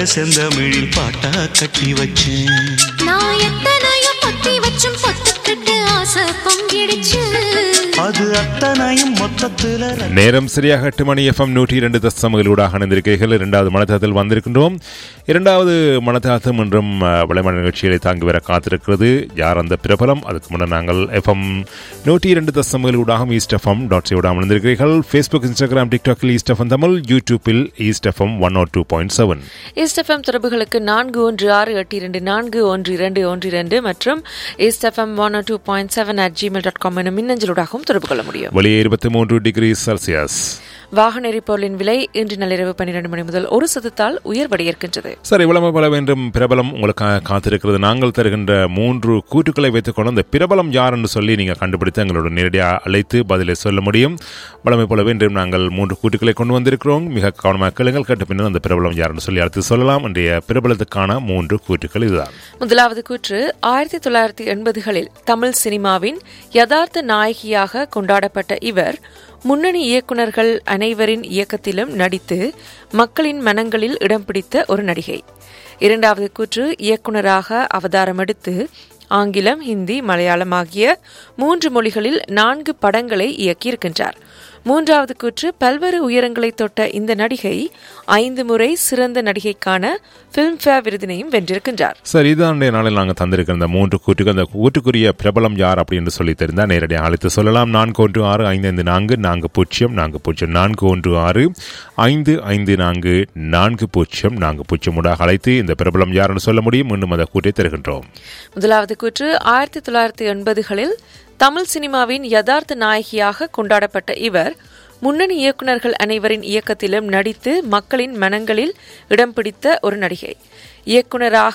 செந்தமிழில் பாட்டா கட்டி வச்சேன் நான் எத்தனையோ பொத்தி வச்சும் பொத்துக்கிட்டு ஆசை பொங்கிடுச்சு அது அத்தனையும் மொத்தத்துல ர- நேரம் சரியாக எட்டு மணி எஃப்எம் நூற்றி இரண்டு தசமகளூடாக இணைந்திருக்கிறீர்கள் இரண்டாவது மனத்தாத்தில் வந்திருக்கின்றோம் இரண்டாவது மனத்தாத்தம் என்றும் அஹ், விளையாட்டு நிகழ்ச்சிகளை தாங்கி வர காத்திருக்கிறது யார் அந்த பிரபலம் அதுக்கு முன்னர் நாங்கள் எஃப்எம் நூற்றி இரண்டு தசமகளூடாக ஈஸ்ட் எஃப்எம் டாட் சியோடாக இணைந்திருக்கிறீர்கள் ஃபேஸ்புக் இன்ஸ்டாகிராம் டிக்டாக்கில் ஈஸ்ட் எஃப்எம் தமிழ் யூடியூப்பில் east FM one O two point seven SFM தொடர்புகளுக்கு நான்கு ஒன்று ஆறு எட்டு இரண்டு நான்கு ஒன்று இரண்டு ஒன்று இரண்டு மற்றும் SFM one two point seven at Gmail dot com எனும் மின்னஞ்சலூடாகவும் தொடர்பு கொள்ள முடியும் வெளியே இருபத்தி மூன்று டிகிரி செல்சியஸ் வாகன எரிபொருளின் விலை இன்று நள்ளிரவு பன்னிரண்டு மணி முதல் ஒரு சதத்தால் உயர்வடையிருக்கின்றது சரி இவ்வளவு பல வேண்டும் பிரபலம் உங்களுக்காக காத்திருக்கிறது நாங்கள் தருகின்ற மூன்று கூற்றுக்களை வைத்துக்கொண்டு அந்த பிரபலம் யார் என்று சொல்லி நீங்கள் கண்டுபிடித்து எங்களோட நேரடியாக அழைத்து பதிலை சொல்ல முடியும் வளமை போல வேண்டும் நாங்கள் மூன்று கூற்றுக்களை கொண்டு வந்திருக்கிறோம் மிக கவனமாக கேளுங்கள் கேட்ட பின்னர் அந்த பிரபலம் யார் என்று சொல்லி அடுத்து சொல்லலாம் இன்றைய பிரபலத்துக்கான மூன்று கூற்றுக்கள் இதுதான் முதலாவது கூற்று ஆயிரத்தி தொள்ளாயிரத்தி எண்பதுகளில் தமிழ் சினிமாவின் யதார்த்த நாயகியாக கொண்டாடப்பட்ட இவர் முன்னணி இயக்குனர்கள் அனைவரின் இயக்கத்திலும் நடித்து மக்களின் மனங்களில் இடம் பிடித்த ஒரு நடிகை இரண்டாவது கூற்று இயக்குனராக அவதாரமெடுத்து ஆங்கிலம் ஹிந்தி மலையாளம் ஆகிய மூன்று மொழிகளில் நான்கு படங்களை இயக்கியிருக்கின்றார் மூன்றாவது கூற்று பல்வேறு உயரங்களை தொட்ட இந்த நடிகை ஐந்து முறை சிறந்த நடிகைக்கான பிலிம்பேர் விருதினையும் வென்றிருக்கின்றார் சரி இதான் இன்றைய நாளில் நாங்கள் தந்திருக்கிற இந்த மூன்று கூற்றுகள் அந்த கூற்றுக்குரிய பிரபலம் யார் அப்படின்னு சொல்லி தெரிந்தால் நேரடியாக அழைத்து சொல்லலாம் நான்கு ஒன்று ஆறு ஐந்து ஐந்து நான்கு நான்கு பூஜ்ஜியம் நான்கு பூஜ்ஜியம் நான்கு ஒன்று ஆறு ஐந்து ஐந்து நான்கு நான்கு பூஜ்ஜியம் நான்கு பூஜ்ஜியம் ஊடாக அழைத்து இந்த பிரபலம் யாருன்னு சொல்ல முடியும் இன்னும் அந்த கூட்டை தருகின்றோம் முதலாவது கூற்று ஆயிரத்தி தொள்ளாயிரத்தி எண்பதுகளில் தமிழ் சினிமாவின் யதார்த்த நாயகியாக கொண்டாடப்பட்ட இவர் முன்னணி இயக்குனர்கள் அனைவரின் இயக்கத்திலும் நடித்து மக்களின் மனங்களில் இடம் பிடித்த ஒரு நடிகை இயக்குனராக